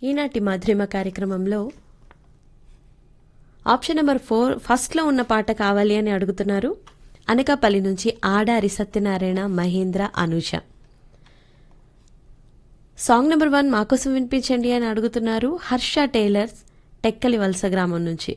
ఈనాటి మధురిమ కార్యక్రమంలో option number four ఫస్ట్లో ఉన్న పాట కావాలి అని అడుగుతున్నారు అనకాపల్లి నుంచి Adari Satyanarayana Mahendra Anusha song number one మాకోసం వినిపించండి అని అడుగుతున్నారు హర్ష టైలర్స్ టెక్కలి వలస గ్రామం నుంచి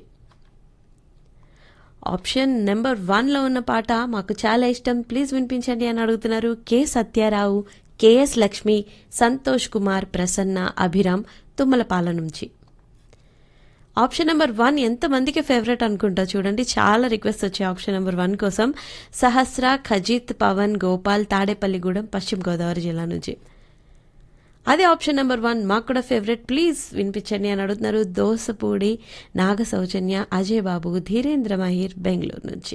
ఆప్షన్ నెంబర్ వన్లో ఉన్న పాట మాకు చాలా ఇష్టం ప్లీజ్ వినిపించండి అని అడుగుతున్నారు కె సత్యారావు కెఎస్ లక్ష్మి సంతోష్ కుమార్ ప్రసన్న అభిరామ్ తుమ్మలపాల నుంచి ఆప్షన్ నెంబర్ వన్ ఎంతమందికి ఫేవరెట్ అనుకుంటా చూడండి చాలా రిక్వెస్ట్ వచ్చాయి ఆప్షన్ నెంబర్ వన్ కోసం సహస్ర ఖజిత్ పవన్ గోపాల్ తాడేపల్లిగూడెం పశ్చిమ గోదావరి జిల్లా నుంచి అదే ఆప్షన్ నెంబర్ వన్ మాకు కూడా ఫేవరెట్ ప్లీజ్ వినిపించండి అని అడుగుతున్నారు దోసపూడి నాగ సౌజన్య అజయ్ బాబు ధీరేంద్ర మహిర్ బెంగళూరు నుంచి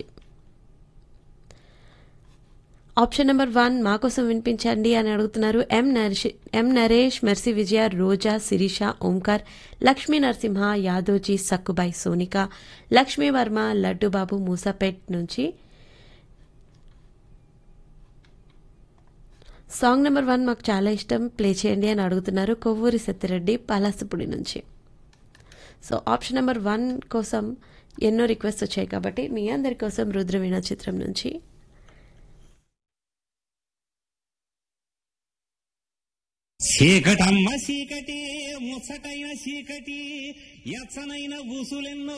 ఆప్షన్ నెంబర్ వన్ మా కోసం వినిపించండి అని అడుగుతున్నారు M Naresh M Naresh Mercy Vijaya Roja Sirisha Omkar Lakshmi Narasimha Yadoji Sakkubai Sonika Lakshmi Varma Laddubabu Moosapet నుంచి సాంగ్ నెంబర్ వన్ మాకు చాలా ఇష్టం ప్లే చేయండి అని అడుగుతున్నారు కొవ్వూరి సత్యరెడ్డి పలాసపుడి నుంచి సో ఆప్షన్ నెంబర్ వన్ కోసం ఎన్నో రిక్వెస్ట్ వచ్చాయి కాబట్టి మీ అందరి కోసం రుద్రవీణ చిత్రం నుంచి చీకటమ్మ చీకటి ముచ్చటైన చీకటి ఎచ్చనైన ఊసులెన్నో